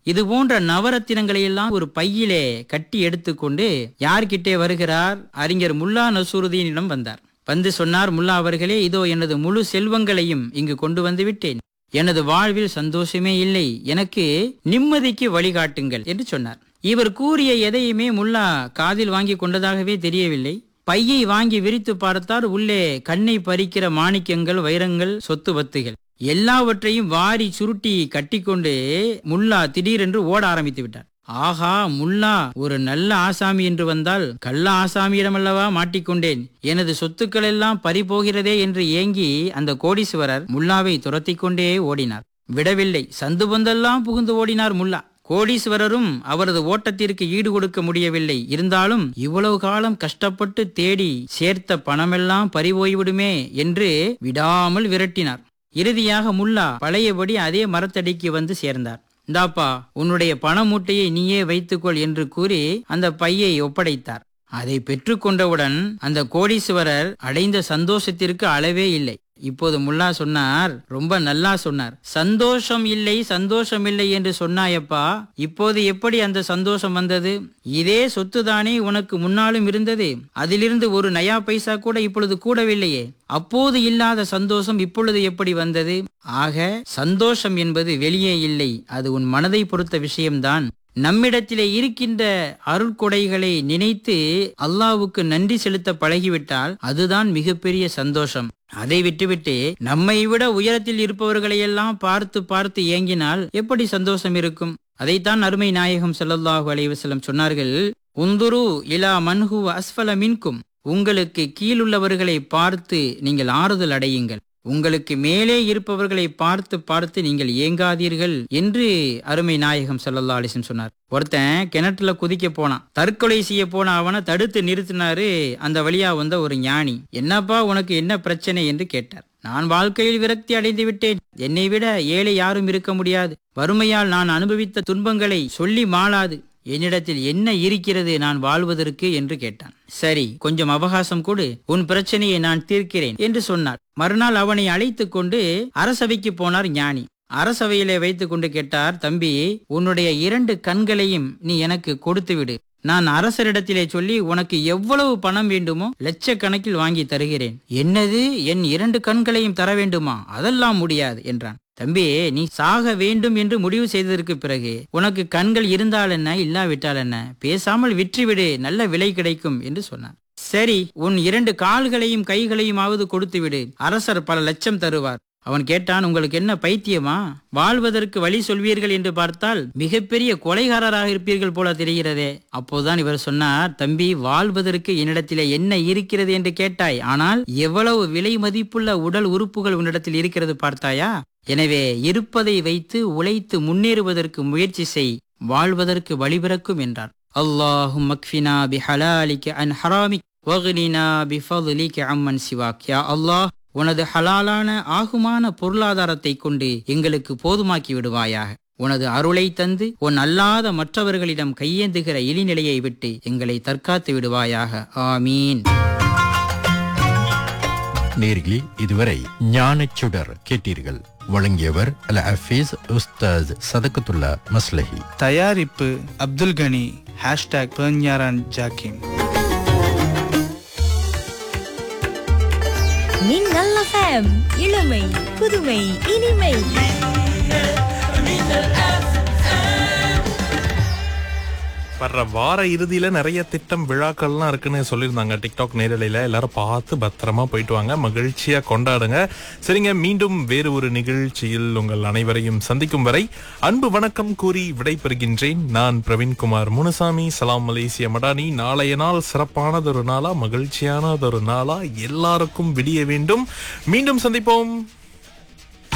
இது போன்ற நவரத்தினங்களை எல்லாம் ஒரு பையிலே கட்டி எடுத்துக்கொண்டு யார்கிட்டே வருகிறார் அறிஞர் முல்லா நசூருதீனிடம் வந்தார் வந்து சொன்னார் முல்லா அவர்களே இதோ எனது முழு செல்வங்களையும் இங்கு கொண்டு வந்து விட்டேன் எனது வாழ்வில் சந்தோஷமே இல்லை எனக்கு நிம்மதிக்கு வழிகாட்டுங்கள் என்று சொன்னார் இவர் கூறிய எதையுமே முல்லா காதில் வாங்கி கொண்டதாகவே தெரியவில்லை பையை வாங்கி விரித்து பார்த்தார் உள்ளே கண்ணை பறிக்கிற மாணிக்கங்கள் வைரங்கள் சொத்து வத்துகள் எல்லாவற்றையும் வாரி சுருட்டி கட்டிக்கொண்டு முல்லா திடீரென்று ஓட ஆரம்பித்து விட்டார் ஆஹா முல்லா ஒரு நல்ல ஆசாமி என்று வந்தால் கள்ள ஆசாமியிடமல்லவா மாட்டிக்கொண்டேன் எனது சொத்துக்கள் எல்லாம் பறிபோகிறதே என்று ஏங்கி அந்த கோடீஸ்வரர் முல்லாவை துரத்தி கொண்டே ஓடினார் விடவில்லை சந்து பந்தெல்லாம் புகுந்து ஓடினார் முல்லா கோடீஸ்வரரும் அவரது ஓட்டத்திற்கு ஈடு கொடுக்க முடியவில்லை இருந்தாலும் இவ்வளவு காலம் கஷ்டப்பட்டு தேடி சேர்த்த பணமெல்லாம் பறிபோய்விடுமே என்று விடாமல் விரட்டினார் இறுதியாக முல்லா பழையபடி அதே மரத்தடிக்கு வந்து சேர்ந்தார் இந்தாப்பா உன்னுடைய பண மூட்டையை நீயே வைத்துக்கொள் என்று கூறி அந்த பையை ஒப்படைத்தார் அதை பெற்றுக்கொண்டவுடன் அந்த கோடீஸ்வரர் அடைந்த சந்தோஷத்திற்கு அளவே இல்லை இப்போது முல்லா சொன்னார் ரொம்ப நல்லா சொன்னார் சந்தோஷம் இல்லை சந்தோஷம் இல்லை என்று சொன்னாயப்பா இப்போது எப்படி அந்த சந்தோஷம் வந்தது இதே சொத்து தானே உனக்கு முன்னாலும் இருந்தது அதிலிருந்து ஒரு நயா பைசா கூட இப்பொழுது கூடவில்லையே அப்போது இல்லாத சந்தோஷம் இப்பொழுது எப்படி வந்தது ஆக சந்தோஷம் என்பது வெளியே இல்லை அது உன் மனதை பொறுத்த விஷயம்தான் நம்மிடத்திலே இருக்கின்ற அருட்கொடைகளை நினைத்து அல்லாவுக்கு நன்றி செலுத்த பழகிவிட்டால் அதுதான் மிகப்பெரிய சந்தோஷம் அதை விட்டுவிட்டு நம்மை விட உயரத்தில் இருப்பவர்களையெல்லாம் பார்த்து பார்த்து ஏங்கினால் எப்படி சந்தோஷம் இருக்கும் அதைத்தான் அருமை நாயகம் ஸல்லல்லாஹு அலைஹி வஸல்லம் சொன்னார்கள் உந்துரு இலா மன்ஹு அஸ்ஃபல மின்கும் உங்களுக்கு கீழுள்ளவர்களை பார்த்து நீங்கள் ஆறுதல் அடையுங்கள் உங்களுக்கு மேலே இருப்பவர்களை பார்த்து பார்த்து நீங்கள் ஏங்காதீர்கள் என்று அருமை நாயகம் ஸல்லல்லாஹு அலைஹி வஸல்லம் சொன்னார் ஒருத்தன் கிணற்றுல குதிக்க போனான் தற்கொலை செய்ய போன அவனை தடுத்து நிறுத்தினாரு அந்த வழியா வந்த ஒரு ஞானி என்னப்பா உனக்கு என்ன பிரச்சனை என்று கேட்டார் நான் வாழ்க்கையில் விரக்தி அடைந்து விட்டேன் என்னை விட ஏழை யாரும் இருக்க முடியாது வறுமையால் நான் அனுபவித்த துன்பங்களை சொல்லி மாளாது என்னிடத்தில் என்ன இருக்கிறது நான் வாழ்வதற்கு என்று கேட்டான் சரி கொஞ்சம் அவகாசம் கொடு உன் பிரச்சனையை நான் தீர்க்கிறேன் என்று சொன்னார் மறுநாள் அவனை அழைத்துக் கொண்டு அரசவைக்கு போனார் ஞானி அரசவையிலே வைத்துக் கொண்டு கேட்டார் தம்பி உன்னுடைய இரண்டு கண்களையும் நீ எனக்கு கொடுத்து விடு நான் அரசரிடத்திலே சொல்லி உனக்கு எவ்வளவு பணம் வேண்டுமோ லட்சக்கணக்கில் வாங்கி தருகிறேன் என்னது என் இரண்டு கண்களையும் தர வேண்டுமா அதெல்லாம் முடியாது என்றான் தம்பி நீ சாக வேண்டும் என்று முடிவு செய்ததற்கு பிறகு உனக்கு கண்கள் இருந்தால் என்ன இல்லாவிட்டால் என்ன பேசாமல் விற்றுவிடு நல்ல விலை கிடைக்கும் என்று சொன்னான் சரி உன் இரண்டு கால்களையும் கைகளையுமாவது கொடுத்து விடு அரசர் பல லட்சம் தருவார் அவன் கேட்டான் உங்களுக்கு என்ன பைத்தியமா வாழ்வதற்கு வழி சொல்வீர்கள் என்று பார்த்தால் மிகப்பெரிய கொலைகாரராக இருப்பீர்கள் போல தெரிகிறதே அப்போதுதான் இவர் சொன்னார் தம்பி வாழ்வதற்கு என்னிடத்திலே என்ன இருக்கிறது என்று கேட்டாய் ஆனால் எவ்வளவு விலை மதிப்புள்ள உடல் உறுப்புகள் உன்னிடத்தில் இருக்கிறது பார்த்தாயா எனவே இருப்பதை வைத்து உழைத்து முன்னேறுவதற்கு முயற்சி செய் வாழ்வதற்கு வழிபிறக்கும் என்றார் அல்லாஹும் மக்ஃபினா பி ஹலாலிக்க அன் ஹராமிக் வக்னினா பி ஃபضலிக அம்மன் சிவாக் யா அல்லாஹ் உனது ஹலாலான ஆகுமான பொருளாதாரத்தை கொண்டு எங்களுக்கு போதுமாக்கி விடுவாயாக உனது அருளை தந்து உன் அல்லாத மற்றவர்களிடம் கையேந்துகிற இழிநிலையை விட்டு எங்களை தற்காத்து விடுவாயாக ஆமீன் நேர்களே இதுவரை ஞானச் சுடர் கேட்டீர்கள் வழங்கியவர் அல் ஹஃபீஸ் உஸ்தாஸ் சதகத்துல்லா மஸ்லஹி தயாரிப்பு அப்துல் கனி ஹேஷ்டாக் பெர்ஞாரான் ஜாக்கிம் மின்னல் எஃப்எம் இளமை புதுமை இனிமை வர்ற வார இறுதியில நிறைய திட்டம் விழாக்கள்லாம் இருக்குன்னு சொல்லியிருந்தாங்க டிக்டாக் நேரலையில எல்லாரும் பார்த்து பத்திரமா போயிட்டு வாங்க மகிழ்ச்சியா கொண்டாடுங்க சரிங்க மீண்டும் வேறு ஒரு நிகழ்ச்சியில் உங்கள் அனைவரையும் சந்திக்கும் வரை அன்பு வணக்கம் கூறி விடைபெறுகின்றேன் நான் பிரவீன்குமார் முனுசாமி சலாம் மலேசிய மடானி நாளைய நாள் சிறப்பானதொரு நாளா மகிழ்ச்சியானதொரு நாளா எல்லாருக்கும் விடிய வேண்டும் மீண்டும் சந்திப்போம்